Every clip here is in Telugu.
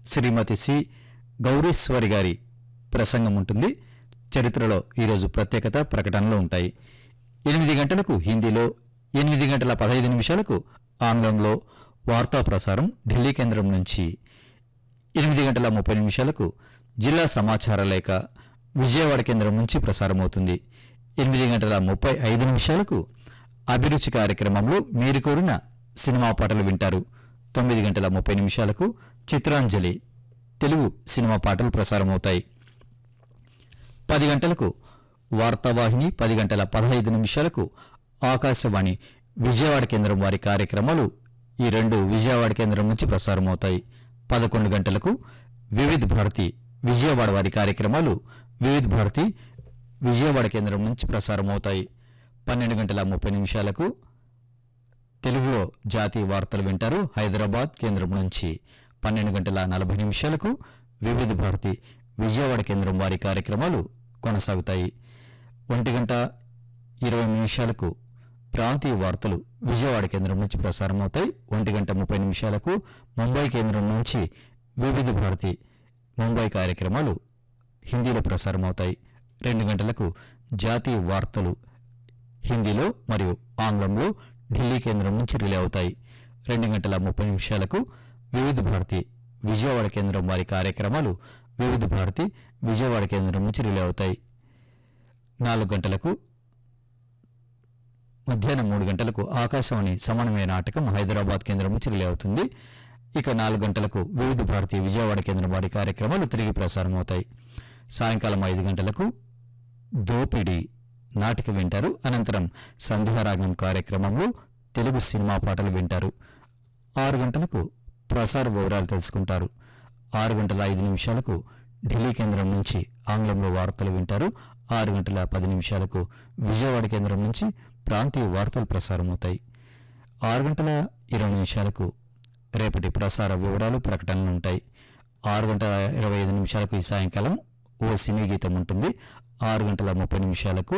శ్రీమతి సి గౌరీశ్వరి గారి ప్రసంగం ఉంటుంది చరిత్రలో ఈరోజు ప్రత్యేకత ప్రకటనలు ఉంటాయి ఎనిమిది గంటలకు హిందీలో ఎనిమిది గంటల పదహైదు నిమిషాలకు ఆంగ్లంలో వార్తా ప్రసారం ఢిల్లీ కేంద్రం నుంచి ఎనిమిది గంటల ముప్పై నిమిషాలకు జిల్లా సమాచార లేఖ విజయవాడ కేంద్రం నుంచి ప్రసారమవుతుంది ఎనిమిది గంటల ముప్పై ఐదు నిమిషాలకు అభిరుచి కార్యక్రమంలో మీరు కోరిన సినిమా పాటలు వింటారు తొమ్మిది గంటల ముప్పై నిమిషాలకు చిత్రాంజలి తెలుగు సినిమా పాటలు ప్రసారమవుతాయి పది గంటలకు వార్తావాహిని పది గంటల పదహైదు నిమిషాలకు ఆకాశవాణి విజయవాడ కేంద్రం వారి కార్యక్రమాలు ఈ రెండు విజయవాడ కేంద్రం నుంచి ప్రసారమవుతాయి పదకొండు గంటలకు వివిధ భారతి విజయవాడ వారి కార్యక్రమాలు వివిధ భారతి విజయవాడ కేంద్రం నుంచి ప్రసారమవుతాయి పన్నెండు గంటల ముప్పై నిమిషాలకు తెలుగులో జాతీయ వార్తలు వింటారు హైదరాబాద్ కేంద్రం నుంచి పన్నెండు గంటల నలభై నిమిషాలకు వివిధ భారతి విజయవాడ కేంద్రం వారి కార్యక్రమాలు కొనసాగుతాయి ఒంటి గంట ఇరవై నిమిషాలకు ప్రాంతీయ వార్తలు విజయవాడ కేంద్రం నుంచి ప్రసారమవుతాయి ఒంటి గంట ముప్పై నిమిషాలకు ముంబై కేంద్రం నుంచి వివిధ భారతి ముంబై కార్యక్రమాలు హిందీలో ప్రసారమవుతాయి రెండు గంటలకు జాతీయ వార్తలు హిందీలో మరియు ఆంగ్లంలో ఢిల్లీ కేంద్రం నుంచి రిలే అవుతాయి రెండు గంటల ముప్పై నిమిషాలకు వివిధ భారతి విజయవాడ కేంద్రం వారి కార్యక్రమాలు వివిధ భారతి విజయవాడ కేంద్రం నుంచి రిలే అవుతాయి నాలుగు గంటలకు మధ్యాహ్నం మూడు గంటలకు ఆకాశవాణి సమన్వయ నాటకం హైదరాబాద్ కేంద్రం నుంచి రిలే అవుతుంది ఇక నాలుగు గంటలకు వివిధ భారతి విజయవాడ కేంద్రం వారి కార్యక్రమాలు తిరిగి ప్రసారం అవుతాయి సాయంకాలం ఐదు గంటలకు దోపిడి నాటిక వింటారు అనంతరం సంధ్యారాగం కార్యక్రమంలో తెలుగు సినిమా పాటలు వింటారు ఆరు గంటలకు ప్రసార వివరాలు తెలుసుకుంటారు ఆరు గంటల ఐదు నిమిషాలకు ఢిల్లీ కేంద్రం నుంచి ఆంగ్లంలో వార్తలు వింటారు ఆరు గంటల పది నిమిషాలకు విజయవాడ కేంద్రం నుంచి ప్రాంతీయ వార్తలు ప్రసారమవుతాయి ఆరు గంటల ఇరవై నిమిషాలకు రేపటి ప్రసార వివరాలు ప్రకటనలు ఉంటాయి ఆరు గంటల ఇరవై ఐదు నిమిషాలకు ఈ సాయంకాలం ఓ సినీ గీతం ఉంటుంది ఆరు గంటల ముప్పై నిమిషాలకు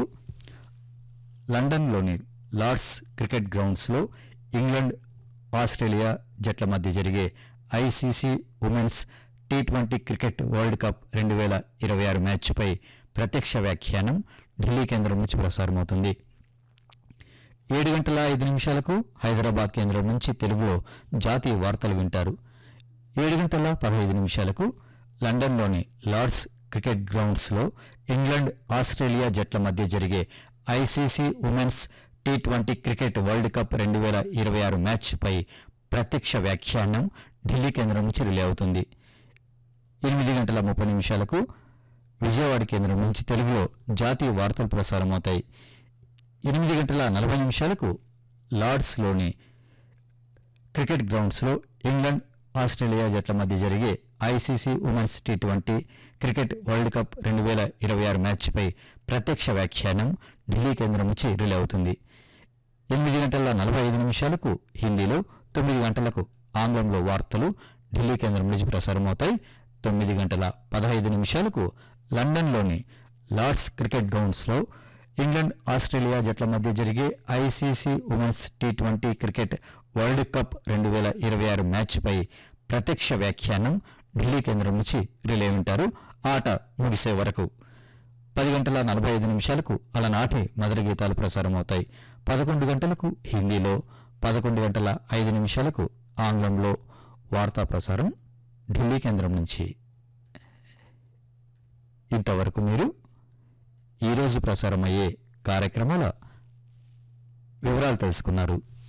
లండన్లోని లార్డ్స్ క్రికెట్ గ్రౌండ్స్లో ఇంగ్లాండ్ ఆస్ట్రేలియా జట్ల మధ్య జరిగే ICC women's T twenty cricket world cup రెండు వేల ఇరవై ఆరు మ్యాచ్పై ప్రత్యక్ష వ్యాఖ్యానం ఢిల్లీ కేంద్రం నుంచి ప్రసారమవుతుంది ఏడు గంటల ఐదు నిమిషాలకు హైదరాబాద్ కేంద్రం నుంచి తెలుగులో జాతీయ వార్తలు వింటారు ఏడు గంటల పదహైదు నిమిషాలకు లండన్లోని లార్డ్స్ క్రికెట్ గ్రౌండ్స్లో ఇంగ్లాండ్ ఆస్ట్రేలియా జట్ల మధ్య జరిగే ICC women's T twenty cricket world cup రెండు వేల ఇరవై ఆరు మ్యాచ్పై ప్రత్యక్ష వ్యాఖ్యానం ఢిల్లీ కేంద్రం నుంచి రిలే అవుతుంది ఎనిమిది గంటల ముప్పై నిమిషాలకు విజయవాడ కేంద్రం నుంచి తెలుగులో జాతీయ వార్తలు ప్రసారమవుతాయి ఎనిమిది గంటల నలభై నిమిషాలకు లార్డ్స్లోని క్రికెట్ గ్రౌండ్స్లో ఇంగ్లాండ్ ఆస్ట్రేలియా జట్ల మధ్య జరిగే ICC women's T twenty cricket world cup రెండు వేల ఇరవై ఆరు మ్యాచ్పై ప్రత్యక్ష వ్యాఖ్యానం ఢిల్లీ కేంద్రం నుంచి రిలే అవుతుంది ఎనిమిది గంటల నలభై ఐదు నిమిషాలకు హిందీలో తొమ్మిది గంటలకు ఆంగ్లంలో వార్తలు ఢిల్లీ కేంద్రం నుంచి ప్రసారమవుతాయి తొమ్మిది గంటల పదహైదు నిమిషాలకు లండన్లోని లార్డ్స్ క్రికెట్ గ్రౌండ్స్లో ఇంగ్లాండ్ ఆస్ట్రేలియా జట్ల మధ్య జరిగే ICC women's T twenty cricket world cup రెండు వేల ఇరవై ఆరు మ్యాచ్పై ప్రత్యక్ష వ్యాఖ్యానం ఢిల్లీ కేంద్రం నుంచి రిలే ఉంటారు ఆట ముగిసే వరకు పది గంటల నలభై ఐదు నిమిషాలకు అలనాటి మధుర గీతాలు ప్రసారమవుతాయి పదకొండు గంటలకు హిందీలో పదకొండు గంటల ఐదు నిమిషాలకు ఆంగ్లంలో వార్తా ప్రసారం ఢిల్లీ కేంద్రం నుంచి ఇంతవరకు మీరు ఈరోజు ప్రసారమయ్యే కార్యక్రమాల వివరాలు తెలుసుకున్నారు